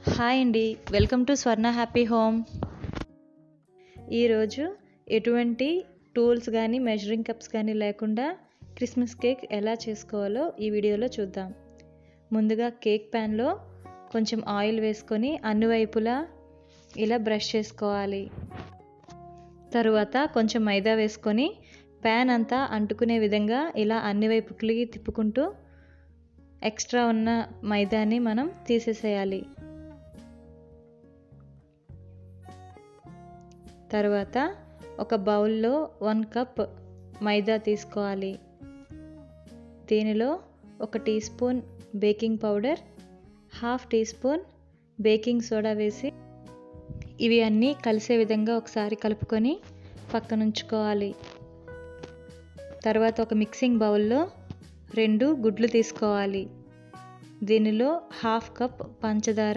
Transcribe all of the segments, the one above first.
hi అండి welcome to Swarna happy home ఈరోజు ఎటువంటి టూల్స్ కానీ మెజరింగ్ కప్స్ కానీ లేకుండా క్రిస్మస్ కేక్ ఎలా చేసుకోవాలో ఈ వీడియోలో చూద్దాం ముందుగా కేక్ ప్యాన్లో కొంచెం ఆయిల్ వేసుకొని అన్ని వైపులా ఇలా బ్రష్ చేసుకోవాలి తరువాత కొంచెం మైదా వేసుకొని ప్యాన్ అంతా అంటుకునే విధంగా ఇలా అన్ని వైపుకి తిప్పుకుంటూ ఎక్స్ట్రా ఉన్న మైదాని మనం తీసేసేయాలి తర్వాత ఒక బౌల్లో వన్ కప్ మైదా తీసుకోవాలి దీనిలో ఒక teaspoon baking powder half teaspoon baking soda వేసి ఇవి అన్నీ కలిసే విధంగా ఒకసారి కలుపుకొని పక్కనుంచుకోవాలి తర్వాత ఒక మిక్సింగ్ బౌల్లో రెండు గుడ్లు తీసుకోవాలి దీనిలో హాఫ్ కప్ పంచదార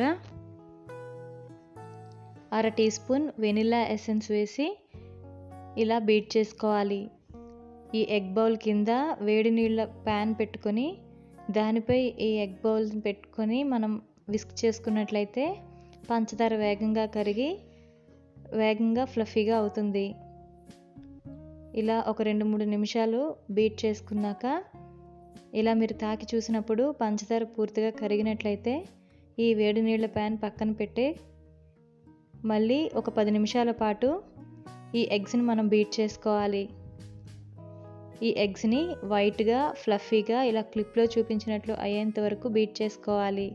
అర టీ స్పూన్ వెనిలా ఎసెన్స్ వేసి ఇలా బీట్ చేసుకోవాలి ఈ ఎగ్ బౌల్ కింద వేడి నీళ్ళ ప్యాన్ పెట్టుకొని దానిపై ఈ ఎగ్ బౌల్ పెట్టుకొని మనం విస్క్ చేసుకున్నట్లయితే పంచదార వేగంగా కరిగి వేగంగా ఫ్లఫీగా అవుతుంది ఇలా ఒక రెండు మూడు నిమిషాలు బీట్ చేసుకున్నాక ఇలా మీరు తాకి చూసినప్పుడు పంచదార పూర్తిగా కరిగినట్లయితే ఈ వేడి నీళ్ళ ప్యాన్ పక్కన పెట్టి మళ్ళీ ఒక పది నిమిషాల పాటు ఈ ఎగ్స్ని మనం బీట్ చేసుకోవాలి ఈ ఎగ్స్ని వైట్గా ఫ్లఫీగా ఇలా క్లిప్లో చూపించినట్లు అయ్యేంత వరకు బీట్ చేసుకోవాలి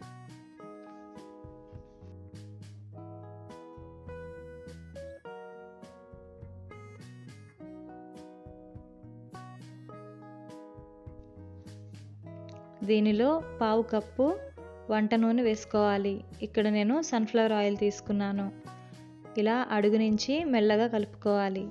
దీనిలో పావు కప్పు వంట నూనె వేసుకోవాలి ఇక్కడ నేను సన్ఫ్లవర్ ఆయిల్ తీసుకున్నాను ఇలా అడుగు నుంచి మెల్లగా కలుపుకోవాలి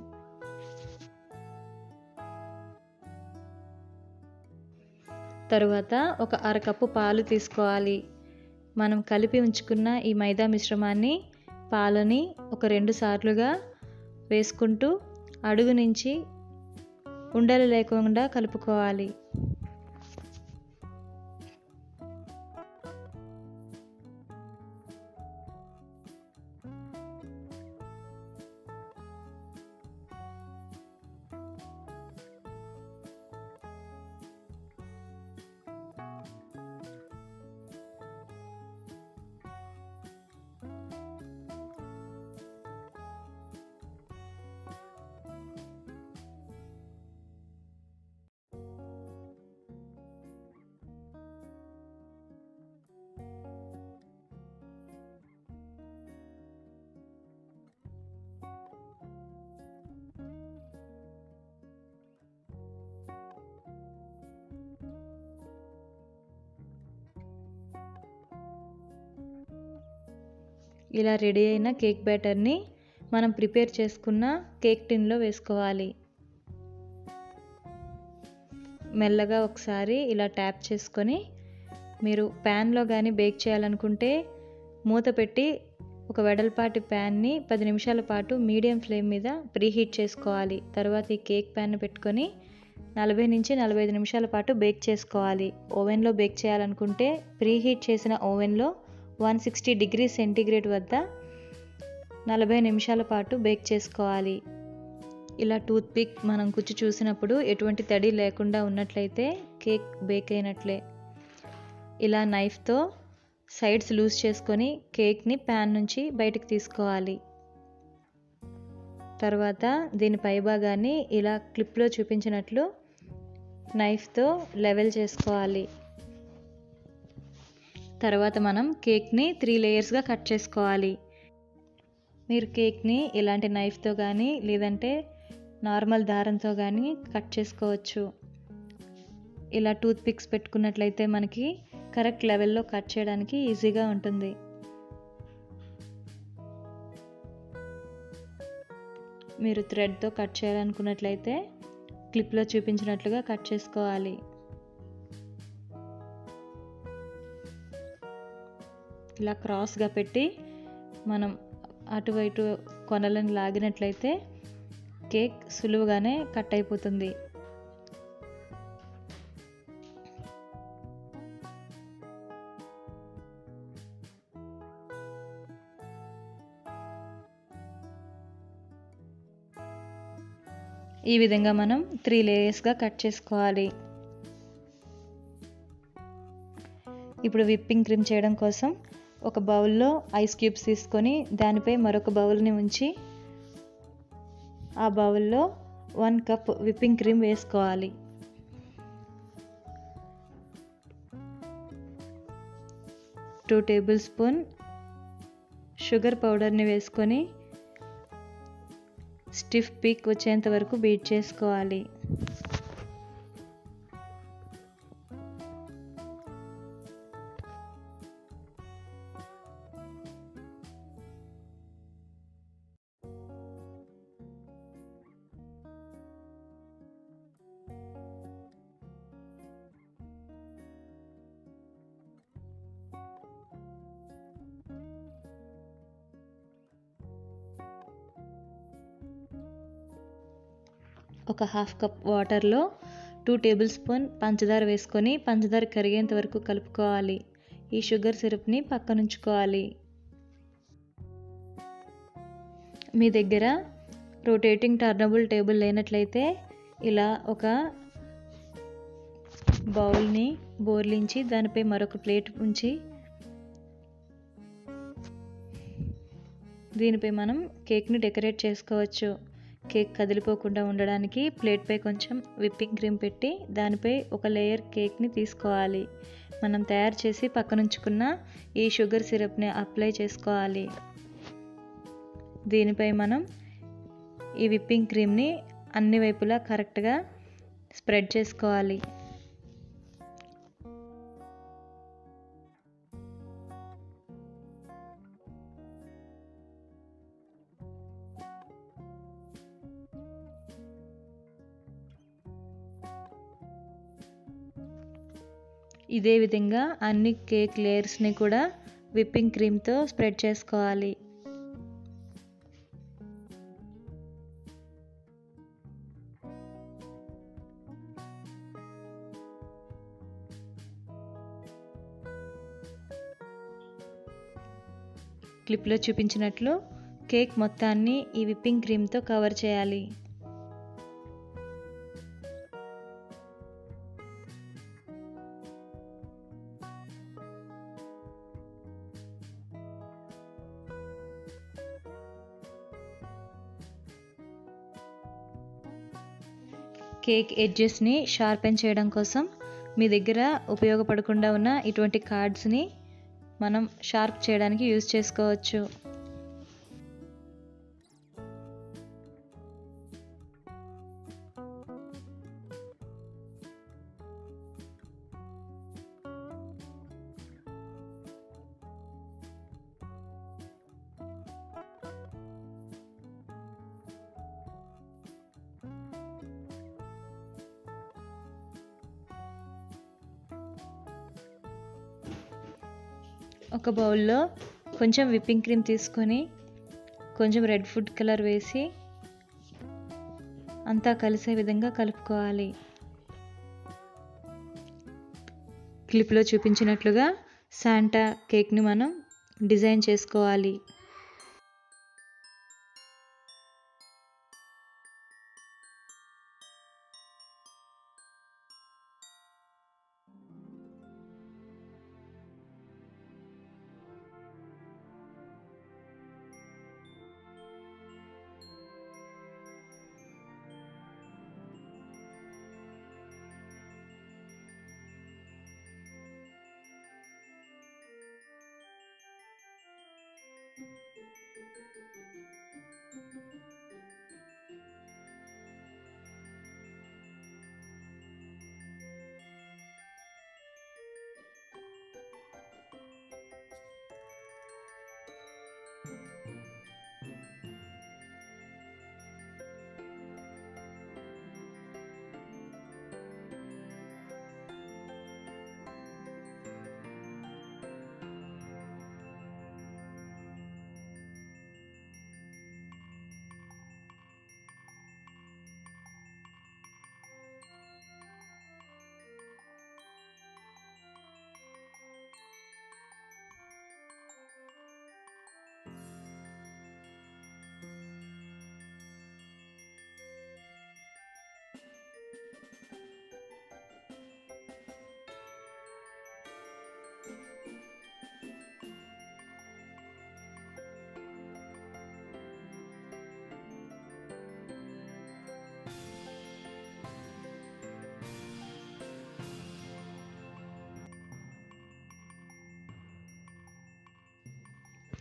తరువాత ఒక అరకప్పు పాలు తీసుకోవాలి మనం కలిపి ఉంచుకున్న ఈ మైదా మిశ్రమాన్ని పాలని ఒక రెండు సార్లుగా వేసుకుంటూ అడుగు నుంచి ఉండలు లేకుండా కలుపుకోవాలి ఇలా రెడీ అయిన కేక్ బ్యాటర్ని మనం ప్రిపేర్ చేసుకున్న కేక్ టిన్లో వేసుకోవాలి మెల్లగా ఒకసారి ఇలా ట్యాప్ చేసుకొని మీరు ప్యాన్లో కానీ బేక్ చేయాలనుకుంటే మూత పెట్టి ఒక వెడల్పాటి ప్యాన్ని పది నిమిషాల పాటు మీడియం ఫ్లేమ్ మీద ప్రీహీట్ చేసుకోవాలి తర్వాత ఈ కేక్ ప్యాన్ పెట్టుకొని నలభై నుంచి నలభై ఐదు నిమిషాల పాటు బేక్ చేసుకోవాలి ఓవెన్లో బేక్ చేయాలనుకుంటే ప్రీహీట్ చేసిన ఓవెన్లో వన్ సిక్స్టీ డిగ్రీ సెంటీగ్రేడ్ వద్ద నలభై నిమిషాల పాటు బేక్ చేసుకోవాలి ఇలా టూత్ పిక్ మనం కుచ్చి చూసినప్పుడు ఎటువంటి తడి లేకుండా ఉన్నట్లయితే కేక్ బేక్ అయినట్లే ఇలా నైఫ్తో సైడ్స్ లూజ్ చేసుకొని కేక్ని ప్యాన్ నుంచి బయటకు తీసుకోవాలి తర్వాత దీని పైభాగాన్ని ఇలా క్లిప్లో చూపించినట్లు నైఫ్తో లెవెల్ చేసుకోవాలి తర్వాత మనం కేక్ని త్రీ లేయర్స్గా కట్ చేసుకోవాలి మీరు కేక్ని ఇలాంటి నైఫ్తో కానీ లేదంటే నార్మల్ దారంతో కానీ కట్ చేసుకోవచ్చు ఇలా టూత్ పిక్స్ పెట్టుకున్నట్లయితే మనకి కరెక్ట్ లెవెల్లో కట్ చేయడానికి ఈజీగా ఉంటుంది మీరు థ్రెడ్తో కట్ చేయాలనుకున్నట్లయితే క్లిప్లో చూపించినట్లుగా కట్ చేసుకోవాలి ఇలా క్రాస్గా పెట్టి మనం అటు ఇటు కొనలను లాగినట్లయితే కేక్ సులువుగానే కట్ అయిపోతుంది ఈ విధంగా మనం త్రీ లేయర్స్గా కట్ చేసుకోవాలి ఇప్పుడు విప్పింగ్ క్రీమ్ చేయడం కోసం ఒక బౌల్లో ఐస్ క్యూబ్స్ తీసుకొని దానిపై మరొక బౌల్ని ఉంచి ఆ బౌల్లో వన్ కప్ విప్పింగ్ క్రీమ్ వేసుకోవాలి టూ టేబుల్ స్పూన్ షుగర్ పౌడర్ని వేసుకొని స్టిఫ్ పీక్ వచ్చేంత వరకు బీట్ చేసుకోవాలి ఒక హాఫ్ కప్ వాటర్లో టూ టేబుల్ స్పూన్ పంచదార వేసుకొని పంచదార కరిగేంత వరకు కలుపుకోవాలి ఈ షుగర్ సిరప్ని పక్కనుంచుకోవాలి మీ దగ్గర రొటేటింగ్ టర్నబుల్ టేబుల్ లేనట్లయితే ఇలా ఒక బౌల్ని బోర్లించి దానిపై మరొక ప్లేట్ ఉంచి దీనిపై మనం కేక్ని డెకరేట్ చేసుకోవచ్చు కేక్ కదిలిపోకుండా ఉండడానికి ప్లేట్పై కొంచెం విప్పింగ్ క్రీమ్ పెట్టి దానిపై ఒక లేయర్ కేక్ని తీసుకోవాలి మనం తయారు చేసి పక్కనుంచుకున్న ఈ షుగర్ సిరప్ని అప్లై చేసుకోవాలి దీనిపై మనం ఈ విప్పింగ్ క్రీమ్ని అన్ని వైపులా కరెక్ట్గా స్ప్రెడ్ చేసుకోవాలి ఇదే విధంగా అన్ని కేక్ లేయర్స్ని కూడా విప్పింగ్ క్రీమ్తో స్ప్రెడ్ చేసుకోవాలి క్లిప్లో చూపించినట్లు కేక్ మొత్తాన్ని ఈ విప్పింగ్ క్రీమ్తో కవర్ చేయాలి కేక్ ఎడ్జెస్ని షార్పెన్ చేయడం కోసం మీ దగ్గర ఉపయోగపడకుండా ఉన్న ఇటువంటి కార్డ్స్ని మనం షార్ప్ చేయడానికి యూజ్ చేసుకోవచ్చు ఒక బౌల్లో కొంచెం విప్పింగ్ క్రీమ్ తీసుకొని కొంచెం రెడ్ ఫుడ్ కలర్ వేసి అంతా కలిసే విధంగా కలుపుకోవాలి క్లిప్లో చూపించినట్లుగా శాంటా కేక్ని మనం డిజైన్ చేసుకోవాలి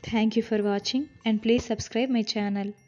thank you for watching and please subscribe my channel